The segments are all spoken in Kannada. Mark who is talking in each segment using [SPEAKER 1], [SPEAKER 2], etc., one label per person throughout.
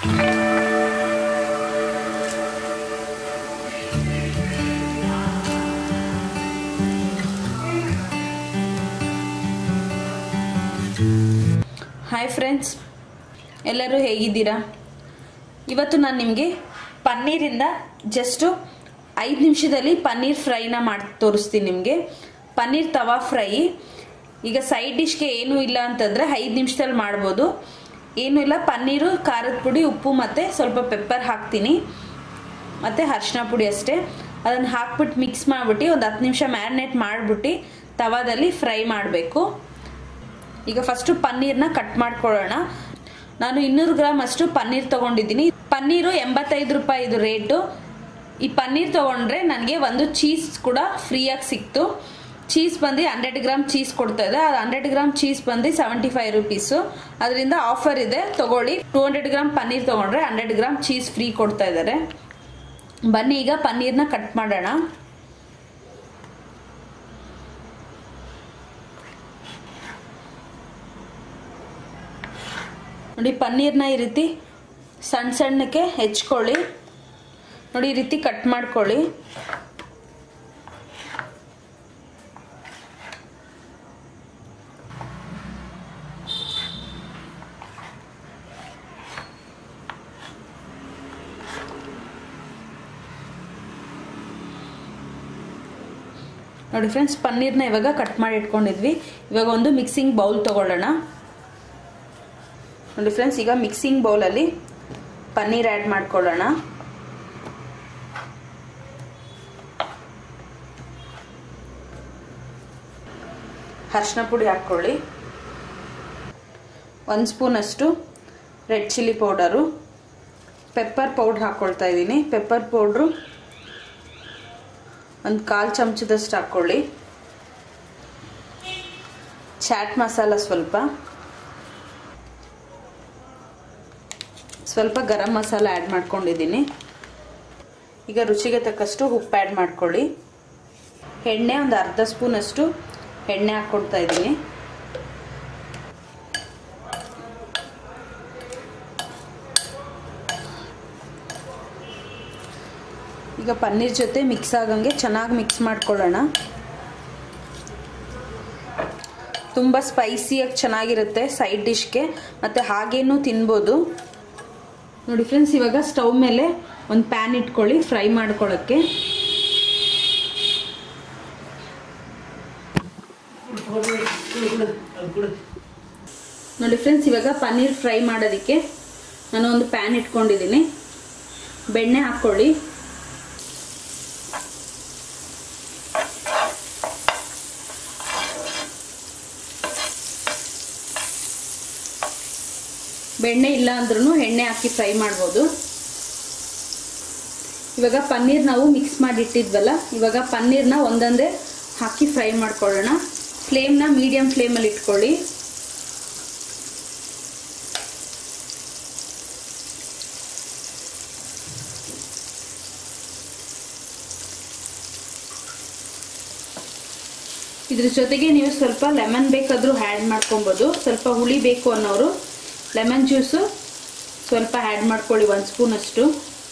[SPEAKER 1] ಹಾಯ್ ಫ್ರೆಂಡ್ಸ್ ಎಲ್ಲರೂ ಹೇಗಿದ್ದೀರಾ ಇವತ್ತು ನಾನು ನಿಮಗೆ ಪನ್ನೀರಿಂದ ಜಸ್ಟು ಐದು ನಿಮಿಷದಲ್ಲಿ ಪನ್ನೀರ್ ಫ್ರೈನ ಮಾಡಿ ತೋರಿಸ್ತೀನಿ ನಿಮಗೆ ಪನ್ನೀರ್ ತವಾ ಫ್ರೈ ಈಗ ಸೈಡ್ ಡಿಶ್ಗೆ ಏನೂ ಇಲ್ಲ ಅಂತಂದರೆ ಐದು ನಿಮಿಷದಲ್ಲಿ ಮಾಡ್ಬೋದು ಏನೂ ಇಲ್ಲ ಪನ್ನೀರು ಖಾರದ ಪುಡಿ ಉಪ್ಪು ಮತ್ತು ಸ್ವಲ್ಪ ಪೆಪ್ಪರ್ ಹಾಕ್ತೀನಿ ಮತ್ತು ಅರಿಶಿನ ಪುಡಿ ಅಷ್ಟೇ ಅದನ್ನು ಹಾಕ್ಬಿಟ್ಟು ಮಿಕ್ಸ್ ಮಾಡಿಬಿಟ್ಟು ಒಂದು ಹತ್ತು ನಿಮಿಷ ಮ್ಯಾರಿನೇಟ್ ಮಾಡಿಬಿಟ್ಟು ತವಾದಲ್ಲಿ ಫ್ರೈ ಮಾಡಬೇಕು ಈಗ ಫಸ್ಟು ಪನ್ನೀರ್ನ ಕಟ್ ಮಾಡ್ಕೊಳ್ಳೋಣ ನಾನು ಇನ್ನೂರು ಗ್ರಾಮ್ ಅಷ್ಟು ಪನ್ನೀರ್ ತೊಗೊಂಡಿದ್ದೀನಿ ಪನ್ನೀರು ಎಂಬತ್ತೈದು ರೂಪಾಯಿ ಇದು ರೇಟು ಈ ಪನ್ನೀರ್ ತೊಗೊಂಡ್ರೆ ನನಗೆ ಒಂದು ಚೀಸ್ ಕೂಡ ಫ್ರೀಯಾಗಿ ಸಿಕ್ತು ಚೀಸ್ ಬಂದು ಹಂಡ್ರೆಡ್ ಗ್ರಾಮ್ ಚೀಸ್ ಕೊಡ್ತಾ ಇದೆ ಅದು ಹಂಡ್ರೆಡ್ ಗ್ರಾಮ್ ಚೀಸ್ ಬಂದು ಸೆವೆಂಟಿ ಫೈವ್ ರುಪೀಸು ಅದರಿಂದ ಆಫರ್ ಇದೆ ತಗೊಳ್ಳಿ ಟೂ ಹಂಡ್ರೆಡ್ ಗ್ರಾಮ್ ಪನ್ನೀರ್ ತೊಗೊಂಡ್ರೆ ಹಂಡ್ರೆಡ್ ಗ್ರಾಮ್ ಚೀಸ್ ಫ್ರೀ ಕೊಡ್ತಾ ಇದ್ದಾರೆ ಬನ್ನಿ ಈಗ ಪನ್ನೀರ್ನ ಕಟ್ ಮಾಡೋಣ ನೋಡಿ ಪನ್ನೀರ್ನ ಈ ರೀತಿ ಸಣ್ಣ ಸಣ್ಣಕ್ಕೆ ಹೆಚ್ಕೊಳ್ಳಿ ನೋಡಿ ಈ ರೀತಿ ಕಟ್ ಮಾಡ್ಕೊಳ್ಳಿ ನೋಡಿ ಫ್ರೆಂಡ್ಸ್ ಪನ್ನೀರ್ನ ಇವಾಗ ಕಟ್ ಮಾಡಿ ಇಟ್ಕೊಂಡಿದ್ವಿ ಇವಾಗ ಒಂದು ಮಿಕ್ಸಿಂಗ್ ಬೌಲ್ ತಗೊಳ್ಳೋಣ ನೋಡಿ ಫ್ರೆಂಡ್ಸ್ ಈಗ ಮಿಕ್ಸಿಂಗ್ ಬೌಲಲ್ಲಿ ಪನ್ನೀರ್ ಆ್ಯಡ್ ಮಾಡ್ಕೊಳ್ಳೋಣ ಅರಿಶಿನ ಪುಡಿ ಹಾಕ್ಕೊಳ್ಳಿ ಒಂದು ಸ್ಪೂನಷ್ಟು red chilli powder pepper powder ಹಾಕ್ಕೊಳ್ತಾ ಇದ್ದೀನಿ ಪೆಪ್ಪರ್ ಪೌಡ್ರು ಒಂದು ಕಾಲು ಚಮಚದಷ್ಟು ಹಾಕ್ಕೊಳ್ಳಿ ಚಾಟ್ ಮಸಾಲ ಸ್ವಲ್ಪ ಸ್ವಲ್ಪ ಗರಂ ಮಸಾಲ ಆ್ಯಡ್ ಮಾಡ್ಕೊಂಡಿದ್ದೀನಿ ಈಗ ರುಚಿಗೆ ತಕ್ಕಷ್ಟು ಉಪ್ಪು ಆ್ಯಡ್ ಮಾಡ್ಕೊಳ್ಳಿ ಎಣ್ಣೆ ಒಂದು ಅರ್ಧ ಸ್ಪೂನಷ್ಟು ಎಣ್ಣೆ ಹಾಕ್ಕೊಡ್ತಾ ಇದ್ದೀನಿ ಈಗ ಪನ್ನೀರ್ ಜೊತೆ ಮಿಕ್ಸ್ ಆಗಂಗೆ ಚೆನ್ನಾಗಿ ಮಿಕ್ಸ್ ಮಾಡ್ಕೊಳ್ಳೋಣ ತುಂಬ ಸ್ಪೈಸಿಯಾಗಿ ಚೆನ್ನಾಗಿರುತ್ತೆ ಸೈಡ್ ಡಿಶ್ಗೆ ಮತ್ತು ಹಾಗೇನೂ ತಿನ್ಬೋದು ನೋಡಿ ಫ್ರೆಂಡ್ಸ್ ಇವಾಗ ಸ್ಟವ್ ಮೇಲೆ ಒಂದು ಪ್ಯಾನ್ ಇಟ್ಕೊಳ್ಳಿ ಫ್ರೈ ಮಾಡ್ಕೊಳ್ಳೋಕ್ಕೆ ನೋಡಿ ಫ್ರೆಂಡ್ಸ್ ಇವಾಗ ಪನ್ನೀರ್ ಫ್ರೈ ಮಾಡೋದಕ್ಕೆ ನಾನು ಒಂದು ಪ್ಯಾನ್ ಇಟ್ಕೊಂಡಿದ್ದೀನಿ ಬೆಣ್ಣೆ ಹಾಕ್ಕೊಳ್ಳಿ ಬೆಣ್ಣೆ ಇಲ್ಲ ಅಂದ್ರೂ ಎಣ್ಣೆ ಹಾಕಿ ಫ್ರೈ ಮಾಡ್ಬೋದು ಇವಾಗ ಪನ್ನೀರ್ ನಾವು ಮಿಕ್ಸ್ ಮಾಡಿ ಇಟ್ಟಿದ್ವಲ್ಲ ಇವಾಗ ಪನ್ನೀರ್ನ ಒಂದೊಂದೇ ಹಾಕಿ ಫ್ರೈ ಮಾಡ್ಕೊಳ್ಳೋಣ ಫ್ಲೇಮ್ನ ಮೀಡಿಯಂ ಫ್ಲೇಮಲ್ಲಿ ಇಟ್ಕೊಳ್ಳಿ ಇದ್ರ ಜೊತೆಗೆ ನೀವು ಸ್ವಲ್ಪ ಲೆಮನ್ ಬೇಕಾದರೂ ಆ್ಯಡ್ ಮಾಡ್ಕೊಬೋದು ಸ್ವಲ್ಪ ಹುಳಿ ಬೇಕು ಅನ್ನೋರು ಲೆಮನ್ ಜ್ಯೂಸು ಸ್ವಲ್ಪ ಆ್ಯಡ್ ಮಾಡ್ಕೊಳ್ಳಿ ಒಂದು ಸ್ಪೂನಷ್ಟು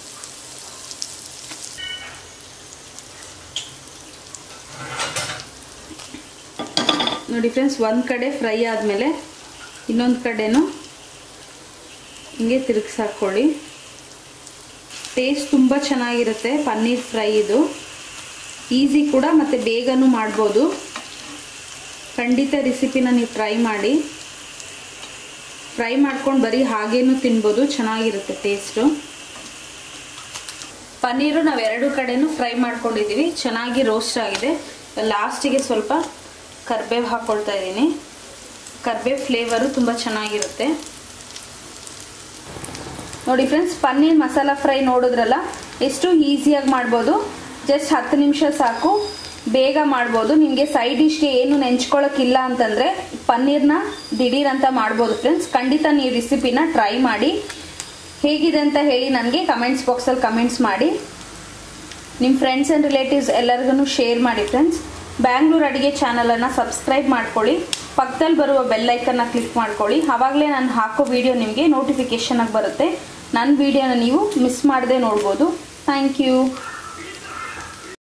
[SPEAKER 1] ನೋಡಿ ಫ್ರೆಂಡ್ಸ್ ಒಂದು ಕಡೆ ಫ್ರೈ ಆದಮೇಲೆ ಇನ್ನೊಂದು ಕಡೆನೂ ಹಿಂಗೆ ತಿರುಗಿಸಾಕೊಳ್ಳಿ ಟೇಸ್ಟ್ ತುಂಬ ಚೆನ್ನಾಗಿರುತ್ತೆ ಪನ್ನೀರ್ ಫ್ರೈ ಇದು ಈಸಿ ಕೂಡ ಮತ್ತು ಬೇಗನೂ ಮಾಡ್ಬೋದು ಖಂಡಿತ ರೆಸಿಪಿನ ನೀವು ಟ್ರೈ ಮಾಡಿ ಫ್ರೈ ಮಾಡ್ಕೊಂಡು ಬರೀ ಹಾಗೇನೂ ತಿನ್ಬೋದು ಚೆನ್ನಾಗಿರುತ್ತೆ ಟೇಸ್ಟು ಪನ್ನೀರು ನಾವು ಎರಡು ಕಡೆನೂ ಫ್ರೈ ಮಾಡ್ಕೊಂಡಿದ್ದೀವಿ ಚೆನ್ನಾಗಿ ರೋಸ್ಟ್ ಆಗಿದೆ ಲಾಸ್ಟಿಗೆ ಸ್ವಲ್ಪ ಕರ್ಬೇವು ಹಾಕ್ಕೊಳ್ತಾ ಇದ್ದೀನಿ ಕರ್ಬೇವು ಫ್ಲೇವರು ತುಂಬ ಚೆನ್ನಾಗಿರುತ್ತೆ ನೋಡಿ ಫ್ರೆಂಡ್ಸ್ ಪನ್ನೀರ್ ಮಸಾಲ ಫ್ರೈ ನೋಡಿದ್ರಲ್ಲ ಎಷ್ಟು ಈಸಿಯಾಗಿ ಮಾಡ್ಬೋದು ಜಸ್ಟ್ ಹತ್ತು ನಿಮಿಷ ಸಾಕು ಬೇಗ ಮಾಡ್ಬೋದು ನಿಮಗೆ ಸೈಡ್ ಡಿಶ್ಗೆ ಏನು ನೆಂಚ್ಕೊಳ್ಳೋಕ್ಕಿಲ್ಲ ಅಂತಂದರೆ ಪನ್ನೀರ್ನ ದಿಢೀರ್ ಅಂತ ಮಾಡ್ಬೋದು ಫ್ರೆಂಡ್ಸ್ ಖಂಡಿತ ನೀವು ರೆಸಿಪಿನ ಟ್ರೈ ಮಾಡಿ ಹೇಗಿದೆ ಅಂತ ಹೇಳಿ ನನಗೆ ಕಮೆಂಟ್ಸ್ ಬಾಕ್ಸಲ್ಲಿ ಕಮೆಂಟ್ಸ್ ಮಾಡಿ ನಿಮ್ಮ ಫ್ರೆಂಡ್ಸ್ ಆ್ಯಂಡ್ ರಿಲೇಟಿವ್ಸ್ ಎಲ್ಲರಿಗೂ ಶೇರ್ ಮಾಡಿ ಫ್ರೆಂಡ್ಸ್ ಬ್ಯಾಂಗ್ಳೂರ್ ಅಡುಗೆ ಚಾನಲನ್ನು ಸಬ್ಸ್ಕ್ರೈಬ್ ಮಾಡ್ಕೊಳ್ಳಿ ಪಕ್ಕದಲ್ಲಿ ಬರುವ ಬೆಲ್ಲೈಕನ್ನ ಕ್ಲಿಕ್ ಮಾಡ್ಕೊಳ್ಳಿ ಆವಾಗಲೇ ನಾನು ಹಾಕೋ ವಿಡಿಯೋ ನಿಮಗೆ ನೋಟಿಫಿಕೇಷನಾಗಿ ಬರುತ್ತೆ ನನ್ನ ವಿಡಿಯೋನ ನೀವು ಮಿಸ್ ಮಾಡದೆ ನೋಡ್ಬೋದು ಥ್ಯಾಂಕ್ ಯು